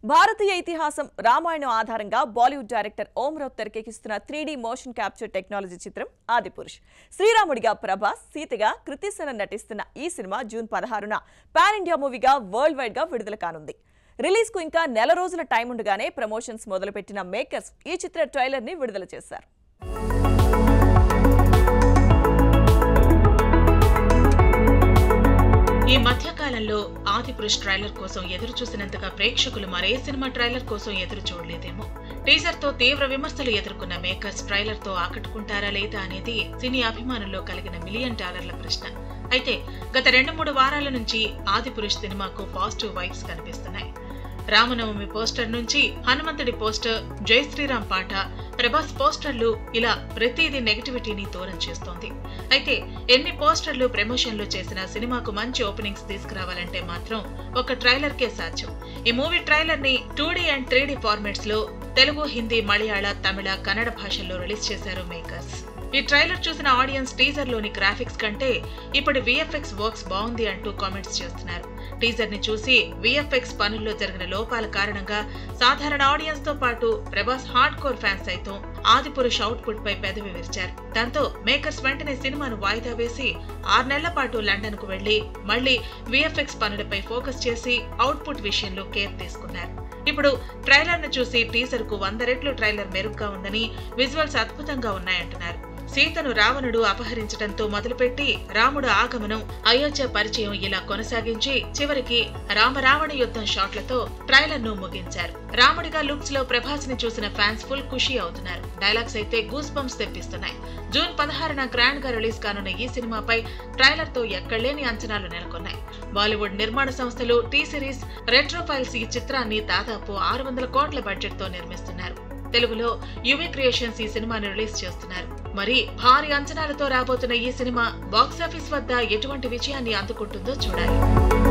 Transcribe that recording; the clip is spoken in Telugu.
భారతీయ ఇతిహాసం రామాయణం ఆధారంగా బాలీవుడ్ డైరెక్టర్ ఓం రావు తెరకెక్కిస్తున్న త్రీ మోషన్ క్యాప్చర్ టెక్నాలజీ చిత్రం ఆదిపురుష్ శ్రీరాముడిగా ప్రభాస్ సీతగా కృతిసన నటిస్తున్న ఈ సినిమా జూన్ పదహారున పాన్ ఇండియా మూవీగా వరల్డ్ వైడ్ గా విడుదల కానుంది రిలీజ్ కు ఇంకా నెల రోజుల టైం ఉండగానే ప్రమోషన్స్ మొదలుపెట్టిన మేకర్స్ ఈ చిత్ర ట్రైలర్ ని విడుదల చేశారు ఈ మధ్య కాలంలో ఆదిపురుష్ ట్రైలర్ కోసం ఎదురు చూసినంతగా ప్రేక్షకులు మరే సినిమా ట్రైలర్ కోసం ఎదురు చూడలేదేమో టీజర్ తో తీవ్ర విమర్శలు ఎదుర్కొన్న మేకర్స్ ట్రైలర్ తో ఆకట్టుకుంటారా లేదా అనేది సినీ అభిమానుల్లో కలిగిన మిలియన్ డాలర్ల ప్రశ్న అయితే గత రెండు మూడు వారాల నుంచి ఆదిపురుష్ సినిమాకు పాజిటివ్ వైబ్స్ కనిపిస్తున్నాయి రామనవమి పోస్టర్ నుంచి హనుమంతుడి పోస్టర్ జై శ్రీరామ్ పాట ప్రభాస్ పోస్టర్లు ఇలా ప్రతిదీ నెగటివిటీని దూరం చేస్తోంది అయితే ఎన్ని పోస్టర్లు ప్రమోషన్లు చేసినా సినిమాకు మంచి ఓపెనింగ్స్ తీసుకురావాలంటే మాత్రం ఒక ట్రైలర్ కే సాధ్యం ఈ మూవీ ట్రైలర్ ని టూ అండ్ త్రీ ఫార్మాట్స్ లో తెలుగు హిందీ మలయాళ తమిళ కన్నడ భాషల్లో రిలీజ్ చేశారు మేకర్స్ ఈ ట్రైలర్ చూసిన ఆడియన్స్ టీజర్ లోని గ్రాఫిక్స్ కంటే ఇప్పుడు విఎఫ్ఎక్స్ వర్క్స్ బాగుంది అంటూ కామెంట్స్ చేస్తున్నారు టీజర్ ని చూసి విఎఫ్ఎక్స్ పనుల్లో జరిగిన లోపాల కారణంగా సాధారణ ఆడియన్స్ తో పాటు ప్రభాస్ హార్డ్ కోర్ ఫ్యాన్స్ సైతం ఆదిపురుష్ అవుట్పుట్ పై పెదవి విరిచారు దాంతో మేకర్స్ వెంటనే సినిమాను వాయిదా వేసి ఆరు నెలల పాటు లండన్ కు వెళ్లి మళ్లీ విఎఫ్ఎక్స్ పనులపై ఫోకస్ చేసి అవుట్పుట్ విషయంలో కేర్ తీసుకున్నారు ఇప్పుడు ట్రైలర్ ను చూసి టీజర్ కు వంద రెట్లు ట్రైలర్ మెరుగ్గా ఉందని విజువల్స్ అద్భుతంగా ఉన్నాయంటున్నారు సీతను రావణుడు అపహరించడంతో మొదలుపెట్టి రాముడు ఆగమనం అయోధ్య పరిచయం ఇలా కొనసాగించి చివరికి రామరావణ యుద్ధం షాట్లతో ట్రైలర్ ను ముగించారు రాముడిగా లుక్స్ లో ప్రభాస్ ని చూసిన ఫ్యాన్స్ ఫుల్ ఖుషి అవుతున్నారు డైలాగ్స్ అయితే గూస్ బంప్స్ తెప్పిస్తున్నాయి జూన్ పదహారున గ్రాండ్ గా రిలీజ్ కానున్న ఈ సినిమాపై ట్రైలర్ తో ఎక్కడలేని అంచనాలు నెలకొన్నాయి బాలీవుడ్ నిర్మాణ సంస్థలు టీ సిరీస్ రెట్రో ఫైల్స్ ఈ చిత్రాన్ని దాదాపు ఆరు వందల కోట్ల బడ్జెట్ తో నిర్మిస్తున్నారు తెలుగులో యువి క్రియేషన్స్ ఈ సినిమాను రిలీజ్ చేస్తున్నారు మరి భారీ అంచనాలతో రాబోతున్న ఈ సినిమా బాక్సాఫీస్ వద్ద ఎటువంటి విజయాన్ని అందుకుంటుందో చూడాలి